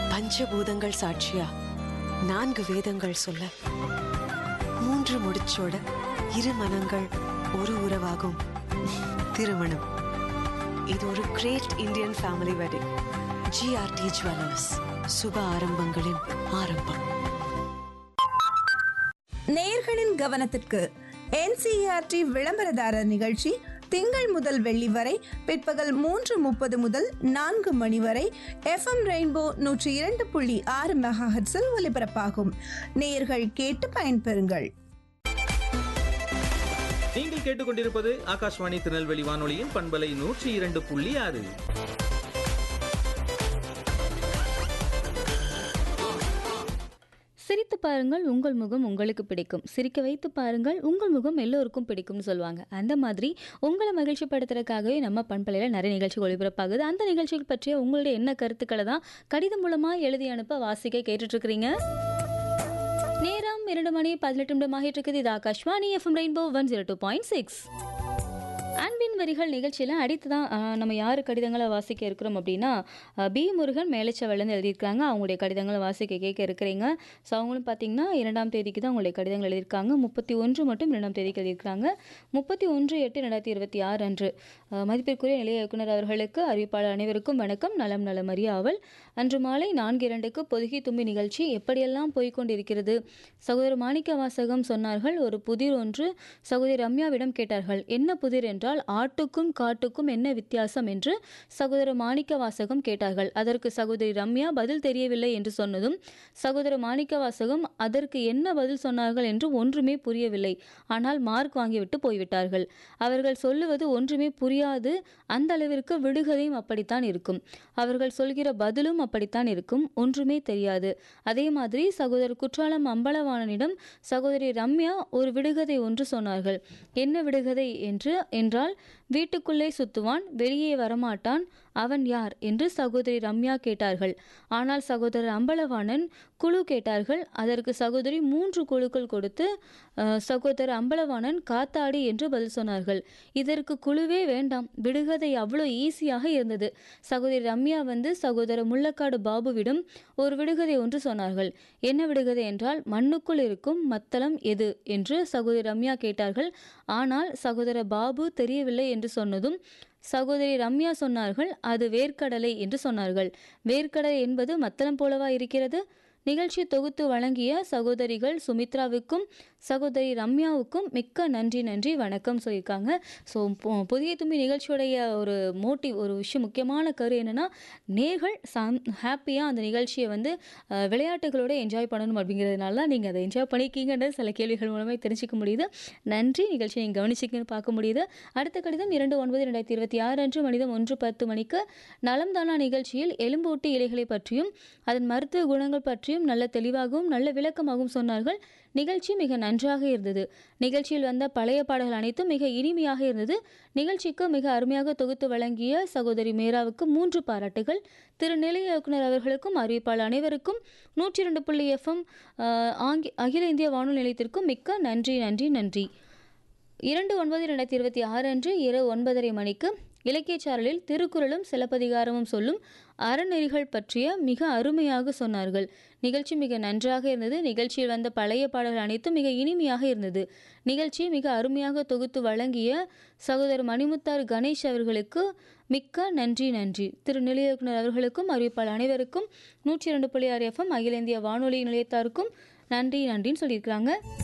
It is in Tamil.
பஞ்சபூதங்கள் சாட்சியா நான்கு வேதங்கள் சொல்ல மூன்று முடிச்சோட இரு மனங்கள் ஒரு உறவாகும் திருமணம் இது ஒரு great Indian family wedding GRT jewellers சுப ஆரம்பங்களின் ஆரம்பம் நேயர்களின் கவனத்திற்கு என்சிஆர்டி விளம்பரதாரர் நிகழ்ச்சி திங்கள் முதல் வெள்ளி வரை பிற்பகல் மூன்று முப்பது முதல் நான்கு மணி வரை எஃப்எம் ரெயின்போ நூற்றி இரண்டு புள்ளி ஆறு மெகாஹெட்ஸில் ஒலிபரப்பாகும் நேயர்கள் கேட்டு பயன்பெறுங்கள் நீங்கள் கேட்டுக்கொண்டிருப்பது ஆகாஷ்வாணி திருநெல்வேலி வானொலியின் பண்பலை நூற்றி இரண்டு புள்ளி ஆறு சிரித்து பாருங்கள் உங்கள் முகம் உங்களுக்கு பிடிக்கும் சிரிக்க வைத்து பாருங்கள் உங்கள் முகம் எல்லோருக்கும் பிடிக்கும்னு சொல்லுவாங்க அந்த மாதிரி உங்களை மகிழ்ச்சிப்படுத்துறதுக்காகவே நம்ம பண்பலையில் நிறைய நிகழ்ச்சி ஒளிபரப்பாகுது அந்த நிகழ்ச்சிகள் பற்றிய உங்களுடைய என்ன கருத்துக்களை தான் கடிதம் மூலமாக எழுதி அனுப்ப வாசிக்க கேட்டுட்ருக்கிறீங்க நேரம் இரண்டு மணி பதினெட்டு நிமிடமாகிட்டு இருக்குது இது Akashvani FM rainbow one zero two point six அன்பின் வரிகள் நிகழ்ச்சியில் அடுத்து தான் நம்ம யார் கடிதங்களை வாசிக்க இருக்கிறோம் அப்படின்னா அஹ், பி முருகன் மேலச்சவலேருந்து எழுதியிருக்காங்க அவங்களுடைய கடிதங்களை வாசிக்க கேட்க இருக்கிறீங்க ஸோ அவங்களும் பார்த்தீங்கன்னா இரண்டாம் தேதிக்கு தான் அவங்களுடைய கடிதங்கள் எழுதியிருக்காங்க முப்பத்தி ஒன்று மட்டும் இரண்டாம் தேதிக்கு எழுதியிருக்காங்க முப்பத்தி ஒன்று எட்டு ரெண்டாயிரத்தி இருபத்தி ஆறு அன்று அஹ், மதிப்பிற்குரிய நிலைய இயக்குனர் அவர்களுக்கு அறிவிப்பாளர் அனைவருக்கும் வணக்கம் நலம் நலம் அறியாவல் அன்று மாலை நான்கு இரண்டுக்கு பொதுகி தும்பி நிகழ்ச்சி எப்படியெல்லாம் போய்க்கொண்டிருக்கிறது சகோதரர் மாணிக்க வாசகம் சொன்னார்கள் ஒரு புதிர் ஒன்று சகோதரி ரம்யாவிடம் கேட்டார்கள் என்ன புதிர் என்றால் ஆட்டுக்கும் காட்டுக்கும் என்ன வித்தியாசம் என்று சகோதரர் மாணிக்க வாசகம் கேட்டார்கள் அதற்கு சகோதரி ரம்யா பதில் தெரியவில்லை என்று சொன்னதும் சகோதரர் மாணிக்க வாசகம் அதற்கு என்ன பதில் சொன்னார்கள் என்று ஒன்றுமே புரியவில்லை ஆனால் மார்க் வாங்கிவிட்டு போய்விட்டார்கள் அவர்கள் சொல்லுவது ஒன்றுமே புரியாது அந்த அளவிற்கு விடுகதையும் அப்படித்தான் இருக்கும் அவர்கள் சொல்கிற பதிலும் அப்படித்தான் இருக்கும் ஒன்றுமே தெரியாது அதே மாதிரி சகோதரர் குற்றாலம் அம்பலவாணனிடம் சகோதரி ரம்யா ஒரு விடுகதை ஒன்று சொன்னார்கள் என்ன விடுகதை என்று என்றால் வீட்டுக்குள்ளே சுத்துவான் வெளியே வரமாட்டான் அவன் யார் என்று சகோதரி ரம்யா கேட்டார்கள் ஆனால் சகோதரர் அம்பலவாணன் குழு கேட்டார்கள் அதற்கு சகோதரி மூன்று குழுக்கள் கொடுத்து அஹ், சகோதரர் அம்பலவாணன் காத்தாடி என்று பதில் சொன்னார்கள் இதற்கு குழுவே வேண்டாம் விடுகதை அவ்வளோ ஈஸியாக இருந்தது சகோதரி ரம்யா வந்து சகோதரர் முள்ளக்காடு பாபுவிடம் ஒரு விடுகதை ஒன்று சொன்னார்கள் என்ன விடுகதை என்றால் மண்ணுக்குள் இருக்கும் மத்தளம் எது என்று சகோதரி ரம்யா கேட்டார்கள் ஆனால் சகோதரர் பாபு தெரியவில்லை என்று சொன்னதும் சகோதரி ரம்யா சொன்னார்கள் அது வேர்க்கடலை என்று சொன்னார்கள் வேர்க்கடலை என்பது மத்தளம் போலவா இருக்கிறது நிகழ்ச்சி தொகுத்து வழங்கிய சகோதரிகள் சுமித்ராவுக்கும் சகோதரி ரம்யாவுக்கும் மிக்க நன்றி நன்றி வணக்கம் சொல்லியிருக்காங்க ஸோ புதிய தும்பி நிகழ்ச்சியுடைய ஒரு மோட்டிவ் ஒரு விஷயம் முக்கியமான கரு என்னென்னா நேர்கள் சம் ஹாப்பியாக அந்த நிகழ்ச்சியை வந்து அஹ், விளையாட்டுகளோட என்ஜாய் பண்ணணும் அப்படிங்கிறதுனால தான் நீங்கள் அதை என்ஜாய் பண்ணியிருக்கீங்கன்றது சில கேள்விகள் மூலமாக தெரிஞ்சுக்க முடியுது நன்றி நிகழ்ச்சியை நீங்கள் கவனிச்சிங்கன்னு பார்க்க முடியுது அடுத்த கடிதம் இரண்டு ஒன்பது ரெண்டாயிரத்தி இருபத்தி ஆறு அன்று மனிதம் ஒன்று பத்து மணிக்கு நலம் தானா நிகழ்ச்சியில் எலும்பூட்டி இலைகளை பற்றியும் அதன் மருத்துவ குணங்கள் பற்றியும் நல்ல தெளிவாகவும் நல்ல விளக்கமாகவும் சொன்னார்கள் நிகழ்ச்சி மிக நன்றாக இருந்தது நிகழ்ச்சியில் வந்த பழைய பாடல்கள் அனைத்தும் மிக இனிமையாக இருந்தது நிகழ்ச்சிக்கு மிக அருமையாக தொகுத்து வழங்கிய சகோதரி மேராவுக்கு மூன்று பாராட்டுகள் திரு நிலைய இயக்குனர் அவர்களுக்கும் அறிவிப்பாளர் அனைவருக்கும் நூற்றி இரண்டு புள்ளி எஃப்எம் ஆங்கி அகில இந்திய வானொலி நிலையத்திற்கும் மிக்க நன்றி நன்றி நன்றி இரண்டு ஒன்பது ரெண்டாயிரத்தி இருபத்தி ஆறு அன்று இரவு ஒன்பதரை மணிக்கு இலக்கியச் சாரலில் திருக்குறளும் சிலப்பதிகாரமும் சொல்லும் அறநெறிகள் பற்றிய மிக அருமையாக சொன்னார்கள் நிகழ்ச்சி மிக நன்றாக இருந்தது நிகழ்ச்சியில் வந்த பழைய பாடல்கள் அனைத்தும் மிக இனிமையாக இருந்தது நிகழ்ச்சியை மிக அருமையாக தொகுத்து வழங்கிய சகோதரர் மணிமுத்தார் கணேஷ் அவர்களுக்கு மிக்க நன்றி நன்றி திரு நிலைய இயக்குனர் அவர்களுக்கும் அறிவிப்பாளர் அனைவருக்கும் நூற்றி இரண்டு புள்ளி ஆறு எஃப்எம் அகில இந்திய வானொலி நிலையத்தாருக்கும் நன்றி நன்றின்னு சொல்லியிருக்கிறாங்க